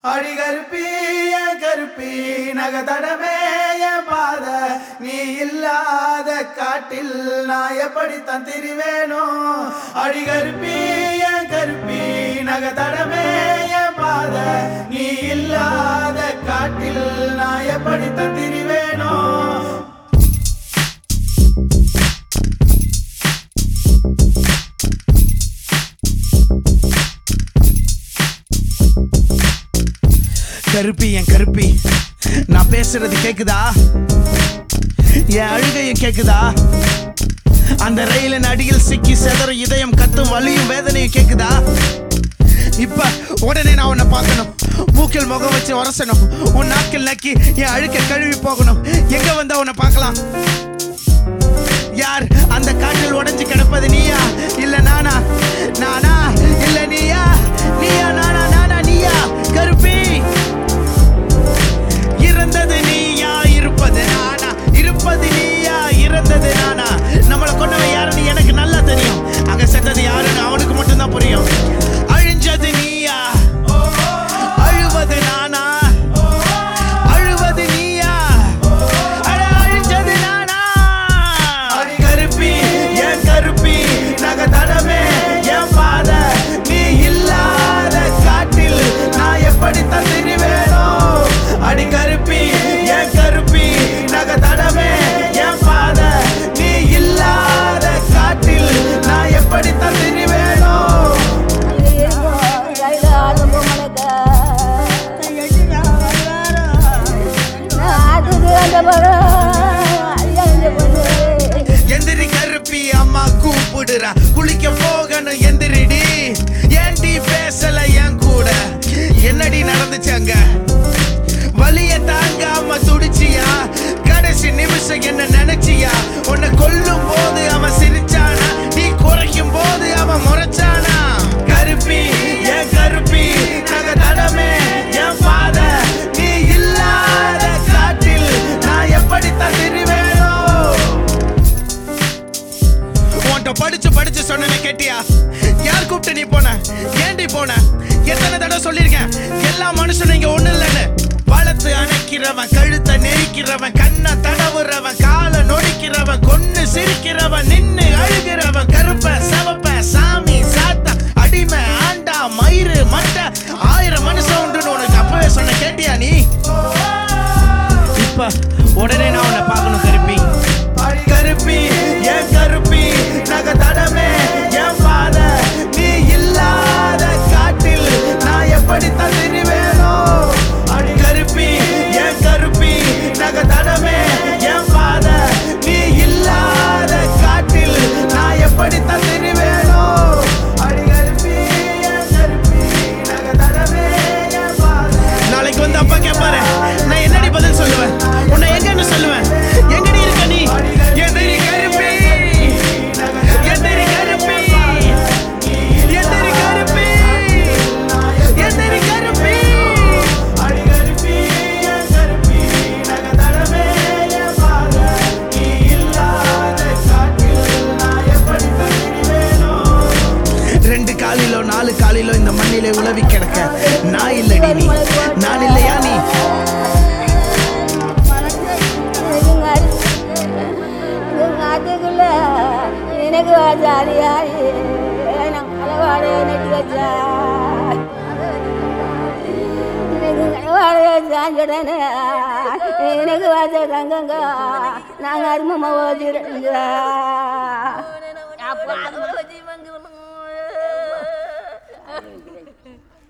அடி கருப்பி என் கருப்பி நகதடமே என் பாத நீ இல்லாத காட்டில் நான் எப்படித்தான் திரிவேனோ அடி கருப்பி என் கருப்பி நகதடமே என் பாத நீ இல்லாத காட்டில் நான் எப்படித்தான் திரிவேனோ கருப்பி என் கருப்பி நான் பேசுறது கேக்குதா என் அழுகையும் கேக்குதா அந்த ரயிலின் அடியில் சிக்கி செதறும் இதயம் கத்தும் வலியும் வேதனையும் கேக்குதா இப்ப உடனே நான் உன்னை பார்க்கணும் மூக்கில் முகம் வச்சு உரசணும் உன் நாக்கில் நக்கி என் அழுக்க கழுவி போகணும் எங்க வந்தா உன்னை பார்க்கலாம் யார் அந்த காற்றில் உடைஞ்சு கிடப்பது நீயா இல்ல நானா நானா இல்ல நீயா நீயா நானா நானா நீயா கருப்பி இறந்தது நீயா இருப்பது நானா இருப்பது நீயா இறந்தது நானா நம்மளை கொண்டவன் யாருன்னு எனக்கு நல்லா தெரியும் அங்க செத்தது யாருன்னு அவனுக்கு மட்டும்தான் புரியும் அழிஞ்சது நீயா அழுவது நானா அழுவது நீயா அட அழிஞ்சது நானா அடி கருப்பி என் கருப்பி நகதடமே என் பாத நீ இல்லாத காட்டில் நான் எப்படி தந்திருவேனோ அடி கருப்பி என் கருப்பி நகதடமே என் பாத நீ இல்லாத காட்டில் நான் எப்படி தந்திருவேனோ எந்திரி கருப்பி அம்மா கூப்பிடுறா குளிக்க போகணும் எந்திரிடி ஏன்டி பேசல என் கூட என்னடி நடந்துச்சு அங்க வலிய தாங்காம துடிச்சியா கடைசி நிமிஷம் என்ன நினைச்சியா உன்னை கொல்லும் போது அவன் சிரிச்சானா நீ குறைக்கும் போது அவன் முறைச்சானா கருப்பி என் கருப்பி நக தடமே என் பாத நீ இல்லாத காட்டில் நான் எப்படி தந்திருவேனோ உன்கிட்ட படிச்சு படிச்சு சொன்னேன்னு கேட்டியா யார் கூப்பிட்டு நீ போன ஏண்டி போன எத்தனை தடவை சொல்லியிருக்கேன் எல்லா மனுஷனும் இங்க ஒண்ணு இல்லைன்னு வளர்த்து அணைக்கிறவன் கழுத்தை நெரிக்கிறவன் கண்ணை தடவுறவன் காலை நொடிக்கிறவன் கொன்னு சிரிக்கிறவன் நின்னு அழுகிறவன் கருப்ப சவப்ப சாமி சாத்தா அடிமை ஆண்டா மயிறு மட்டை ஆயிரம் மனுஷன் உண்டுன்னு உனக்கு அப்பவே சொன்ன கேட்டியா நீ இப்ப உடனே நான் உன்னை பார்க்கணும் கருப்பி கருப்பி என் கருப்பி நக தடமே என் பாத நீ இல்லாத காட்டில் நான் எப்படி தந்திருவேனோ அடி கருப்பி என் கருப்பி நக தடமே என் பாத நீ இல்லாத காட்டில் நான் எப்படி தந்திருவேனோ அடி கருப்பி என் கருப்பி நக தடமே என் பாத நாளைக்கு வந்து அப்பா கேட்பாரு நான் என்னடி பதில் சொல்லுவேன் உன்னை எங்கன்னு சொல்லுவேன் எங்கடி இருக்க நீ எதிரி கருப்பி எதிரி கருப்பி எதிரி கருப்பி எதிரி கருப்பி அடி கருப்பி என் கருப்பி நக தடமே என் பாத நீ இல்லாத காட்டில் நான் எப்படி தங்கிடுவேனோ ரெண்டு காலிலோ நாலு காலிலோ இந்த மண்ணிலே உலவி கிடக்க நான் இல்லடி நீ நான் இல்லையா நீ எனக்கு ஜாலியாரி களவாட நெட்டி வச்சா எனக்கு களவாட சாஞ்சுடனே எனக்கு வாச தங்கங்க நாங்கள் அருமமாக ஓதிடுங்க அப்பா